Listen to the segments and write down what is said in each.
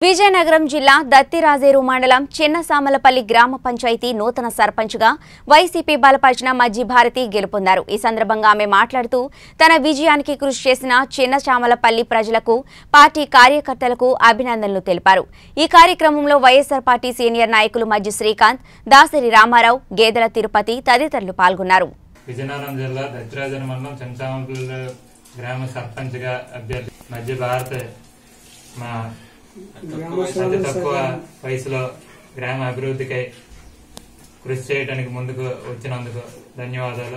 విజయనగరం జిల్లా దత్తిరాజేరు మండలం చిన్నసామలపల్లి గ్రామ పంచాయతీ నూతన సర్పంచ్గా వైసీపీ బలపరిచిన మజ్జి భారతి గెలుపొందారు ఈ సందర్భంగా ఆమె మాట్లాడుతూ తన విజయానికి కృషి చేసిన చిన్నచామలపల్లి ప్రజలకు పార్టీ కార్యకర్తలకు అభినందనలు తెలిపారు ఈ కార్యక్రమంలో వైఎస్సార్ పార్టీ సీనియర్ నాయకులు మజ్జి శ్రీకాంత్ దాసరి రామారావు గేదెల తిరుపతి తదితరులు పాల్గొన్నారు విజయనగరం జిల్లా దత్తిరాజన్ మండలం చెంచామపల్లి గ్రామ సర్పంచ్గా అభ్యర్థి మధ్య భారత్ మా అతి తక్కువ వయసులో గ్రామ అభివృద్ధికై కృషి చేయడానికి ముందుకు వచ్చినందుకు ధన్యవాదాలు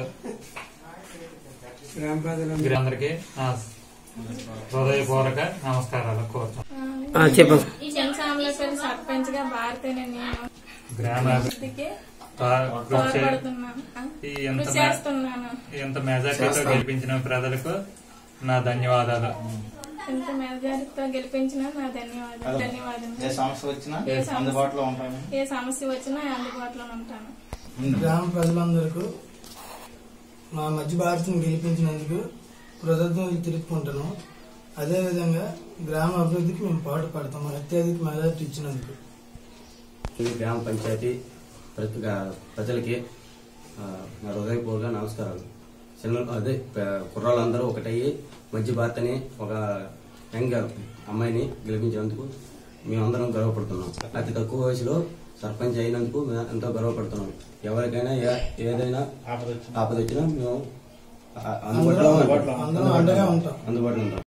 వీరందరికీ నా హృదయపూర్వక నమస్కారాలు కోరుతాను ఆ, చెప్పు ఈ జనసామలపల్లి సర్పంచ్ గా భారతీయ నేను గ్రామ అభివృద్ధికి అభివృద్ధి కృషి చే- తోడ్పడుతున్నాను ఆ, ఈ ఎంత కృషి మే- చేస్తున్నాను ఎంత మెజార్టీతో గెలిపించిన ప్రజలకు నా ధన్యవాదాలు ఎంత మెజారిటీతో గెలిపించినా నా ధన్యవాదాలు ధన్యవాదాలు ఏ సమస్య వచ్చినా ఏ సమస్య- అందుబాటులో ఉంటాను ఏ సమస్య వచ్చినా అందుబాటులో ఉంటాను గ్రామ ప్రజలందరికీ మా మధ్య భారతిని గెలిపించినందుకు కృతజ్ఞతలు తెలుపుకుంటాను అదేవిధంగా గ్రామ అభివృద్ధికి మేము పాటు పడతాము అత్యధిక మెజార్టీ ఇచ్చినందుకు ఈ గ్రామ పంచాయతీ ప్రతి గా- ప్రజలకి ఆ, నా హృదయపూర్వక నమస్కారాలు చిన్న అదే ప- కుర్రాళ్ళందరూ ఒకటయ్యి మధ్య భారతని ఒక యంగ్ అమ్మాయిని గెలిపించినందుకు మేమందరం గర్వపడుతున్నాం అతి తక్కువ వయసులో సర్పంచ్ అయినందుకు మేము ఎంతో గర్వపడుతున్నాం ఎవరికైనా ఏ- ఏదైనా ఆపద వచ్చినా ఆపద వచ్చినా మేము ఆ- అందుబాటులో అందరం అండగా ఉంటాం అందుబాటులో ఉంటాం